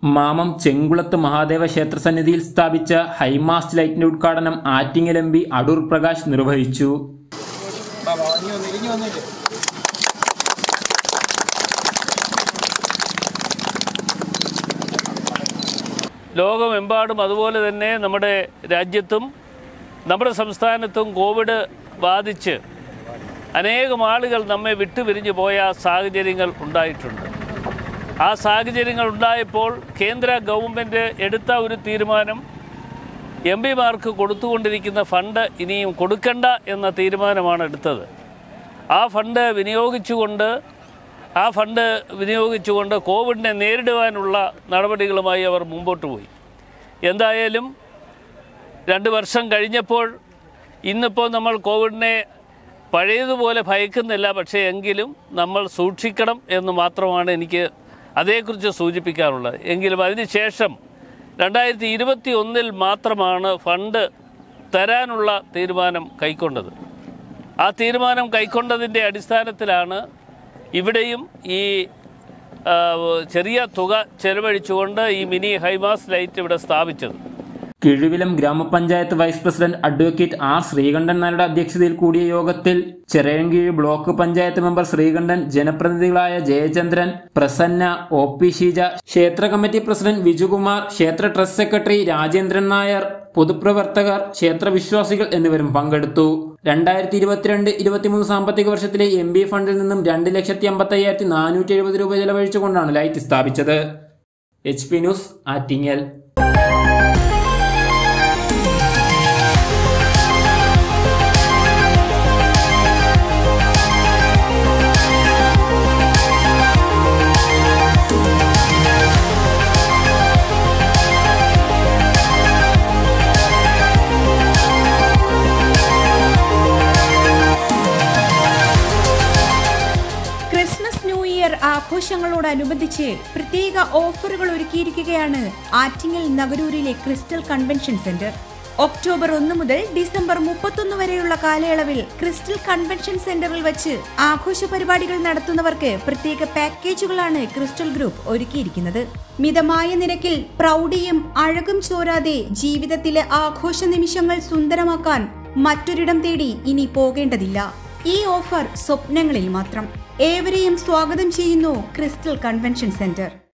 മാമം ചെങ്കുളത്ത് മഹാദേവ ക്ഷേത്ര സന്നിധിയിൽ സ്ഥാപിച്ച ഹൈമാസ്റ്റ് ലൈറ്റിന്റെ ഉദ്ഘാടനം ആറ്റിങ്ങൽ എം പി അടൂർ പ്രകാശ് നിർവഹിച്ചു ലോകമെമ്പാടും അതുപോലെ തന്നെ നമ്മുടെ രാജ്യത്തും നമ്മുടെ സംസ്ഥാനത്തും കോവിഡ് ബാധിച്ച് അനേകം ആളുകൾ നമ്മെ വിട്ടുപിരിഞ്ഞു പോയ സാഹചര്യങ്ങൾ ഉണ്ടായിട്ടുണ്ട് ആ സാഹചര്യങ്ങൾ ഉണ്ടായപ്പോൾ കേന്ദ്ര ഗവൺമെൻറ് എടുത്ത ഒരു തീരുമാനം എം പിമാർക്ക് കൊടുത്തുകൊണ്ടിരിക്കുന്ന ഫണ്ട് ഇനിയും കൊടുക്കണ്ട എന്ന തീരുമാനമാണ് എടുത്തത് ആ ഫണ്ട് വിനിയോഗിച്ചുകൊണ്ട് ആ ഫണ്ട് വിനിയോഗിച്ചുകൊണ്ട് കോവിഡിനെ നേരിടുവാനുള്ള നടപടികളുമായി അവർ മുമ്പോട്ട് പോയി എന്തായാലും രണ്ട് വർഷം കഴിഞ്ഞപ്പോൾ ഇന്നിപ്പോൾ നമ്മൾ കോവിഡിനെ പഴയതുപോലെ ഭയക്കുന്നില്ല പക്ഷേ എങ്കിലും നമ്മൾ സൂക്ഷിക്കണം എന്ന് മാത്രമാണ് എനിക്ക് അതേക്കുറിച്ച് സൂചിപ്പിക്കാനുള്ളത് എങ്കിലും അതിനുശേഷം രണ്ടായിരത്തി ഇരുപത്തി ഒന്നിൽ മാത്രമാണ് ഫണ്ട് തരാനുള്ള തീരുമാനം കൈക്കൊണ്ടത് ആ തീരുമാനം കൈക്കൊണ്ടതിൻ്റെ അടിസ്ഥാനത്തിലാണ് ഇവിടെയും ഈ ആ, ചെറിയ തുക ചെലവഴിച്ചുകൊണ്ട് ഈ മിനി ഹൈമാസ് ലൈറ്റ് ഇവിടെ സ്ഥാപിച്ചത് Kizhuvilam grama panchayat vice president advocate R Sreekantan നായരുടെ അധ്യക്ഷതയിൽ കൂടിയ യോഗത്തിൽ ചിറയൻകീഴ് ബ്ലോക്ക് പഞ്ചായത്ത് മെമ്പർ ശ്രീകണ്ഠൻ ജനപ്രതിനിധികളായ ജയചന്ദ്രൻ പ്രസന്ന ഒ പി ഷീജ ക്ഷേത്ര കമ്മിറ്റി പ്രസിഡന്റ് വിജുകുമാർ ക്ഷേത്ര ട്രസ്റ്റ് സെക്രട്ടറി രാജേന്ദ്രൻ നായർ പൊതുപ്രവർത്തകർ ക്ഷേത്ര വിശ്വാസികൾ എന്നിവരും പങ്കെടുത്തു രണ്ടായിരത്തി ഇരുപത്തിരണ്ട് ഇരുപത്തിമൂന്ന് സാമ്പത്തിക വർഷത്തിലെ എം ബി ഫണ്ടിൽ നിന്നും രണ്ട് ലക്ഷത്തി അമ്പത്തി അയ്യായിരത്തി നാനൂറ്റി എഴുപത് രൂപ ചെലവഴിച്ചുകൊണ്ടാണ് ലൈറ്റ് സ്ഥാപിച്ചത് H P news Attingal Christmas new year ആഘോഷങ്ങളോടനുബന്ധിച്ച് പ്രത്യേക ഓഫറുകൾ ഒരുക്കിയിരിക്കുകയാണ് ആറ്റിങ്ങൽ നഗരൂരിലെ ക്രിസ്റ്റൽ കൺവെൻഷൻ സെന്റർ ഒക്ടോബർ ഒന്ന് മുതൽ ഡിസംബർ മുപ്പത്തൊന്ന് വരെയുള്ള കാലയളവിൽ ക്രിസ്റ്റൽ കൺവെൻഷൻ സെന്ററിൽ വച്ച് ആഘോഷ പരിപാടികൾ നടത്തുന്നവർക്ക് പ്രത്യേക പാക്കേജുകളാണ് ക്രിസ്റ്റൽ ഗ്രൂപ്പ് ഒരുക്കിയിരിക്കുന്നത് മിതമായ നിരക്കിൽ പ്രൗഢിയും അഴകും ചോരാതെ ജീവിതത്തിലെ ആഘോഷ നിമിഷങ്ങൾ സുന്ദരമാക്കാൻ മറ്റൊരിടം തേടി ഇനി പോകേണ്ടതില്ല ഈ ഓഫർ സ്വപ്നങ്ങളിൽ മാത്രം ഏവരെയും സ്വാഗതം ചെയ്യുന്നു ക്രിസ്റ്റൽ കൺവെൻഷൻ സെന്റർ